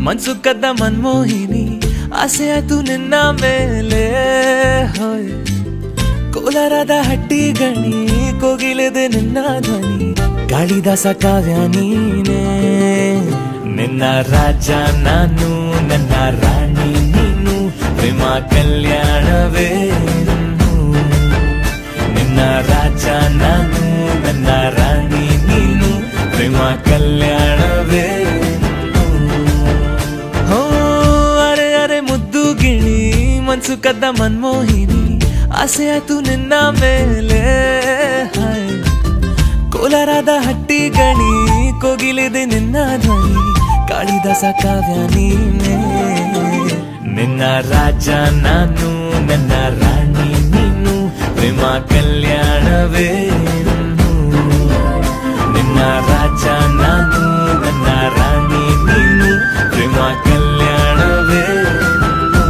ಮನ್ಸು ಕದ್ದ ಮನ್ಮೋಹಿನಿ ಆಸೆ ಆಯ್ತು ನಿನ್ನ ಮೇಲೆ ಹೋಯ್ ಕೋಲಾರದ ಹಟ್ಟಿ ಗಣಿ ಕೋಗಿಲೆದೆ ನಿನ್ನ ಧ್ವನಿ ಗಾಳಿದಾಸ ಕಾವ್ಯ ನೀನೇ ನಿನ್ನ ರಾಜ ನಾನು ನನ್ನ ರಾಣಿ ನೀನು ಪ್ರೇಮ ಕಲ್ಯಾಣವೇ ಇನ್ನು. ನಿನ್ನ ರಾಜ ನಾನು ನನ್ನ ರಾಣಿ ನೀನು ಪ್ರೇಮ ಕಲ್ಯಾಣವೇ ಇನ್ನು. ಹೋ ಅರೆ ಅರೆ ಮುದ್ದು ಗಿಣಿ ಮನ್ಸು ಕದ್ದ ಮನ್ಮೋಹಿನಿ ಆಸೆ ಆಯ್ತು ನಿನ್ನ ಮೇಲೆ ಹಾಯ್. ಕೋಲಾರದ ಹಟ್ಟಿ ಗಣಿ ಕೋಗಿಲಿದೆ ನಿನ್ನ ಧ್ವನಿ ಕಾಳಿದಾಸ ಕಾವ್ಯ ನೀನೇ ನಿನ್ನ ರಾಜ ನಾನು ನನ್ನ ರಾಣಿ ನೀನು ಪ್ರೇಮ ಕಲ್ಯಾಣವೇ ಇನ್ನು. ನಿನ್ನ ರಾಜ ನಾನು ನನ್ನ ರಾಣಿ ನೀನು ಪ್ರೇಮ ಕಲ್ಯಾಣವೇ ಇನ್ನು.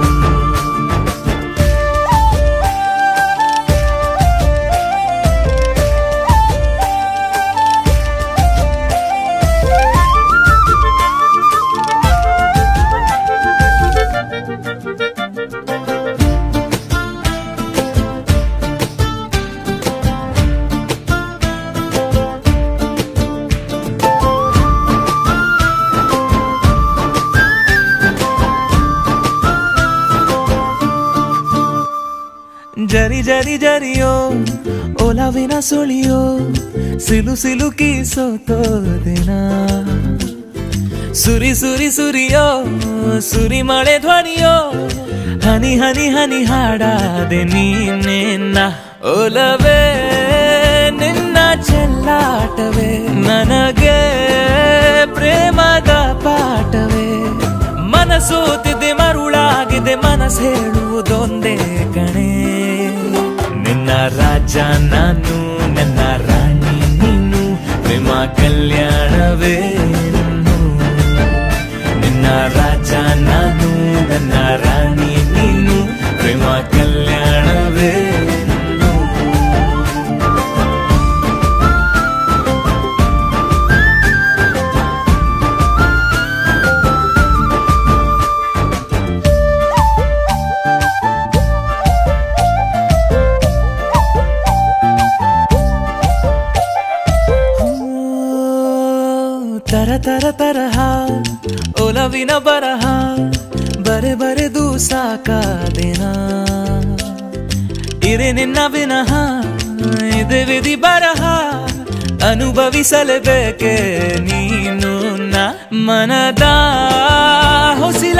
ಜರಿ ಜರಿ ಜರಿಯೋ ಒಲವಿನ ಸುಳಿಯೋ ಸಿಲು ಸಿಲುಕಿ ಸೋತೋದಿನ ಸುರಿ ಸುರಿ ಸುರಿಯೋ ಸುರಿ ಮಳೆ ಧ್ವನಿಯೋ ಹನಿ ಹನಿ ಹನಿ ಹಾಡಾದೆ ನೀನೆನ್ನ ಒಲವೇ ನಿನ್ನ ಚೆಲ್ಲಾಟವೇ ನನಗೆ ಪ್ರೇಮದ ಪಾಠವೇ ಮನಸೋತಿದೆ ಮರುಳಾಗಿದೆ ಮನಸ್ಸು ಹೇಳುವುದೊಂದೇ ಕಣೆ ನಿನ್ನ ರಾಜ ನಾನು ನನ್ನ ರಾಣಿ ನೀನು ಪ್ರೇಮ ಕಲ್ಯಾಣವೇ ಇನ್ನು. ನಿನ್ನ ರಾಜ ನಾನು ನನ್ನ ರಾಣಿ ನೀನು ಪ್ರೇಮ ಕಲ್ಯಾಣವೇ ಇನ್ನು. ತರ ತರ ತರಹ ಒಲವಿನ ಬರಹ ಬರೆ ಬರೆದು ಸಾಕಾದಿನ ಇರೆ ನಿನ್ನ ವಿನಃ ಇದೆ ವಿಧಿ ಬರಹ ಅನುಭವಿಸಲೇಬೇಕೆ ನೀನು ನ ಮನದ ಹೊಸಿಲ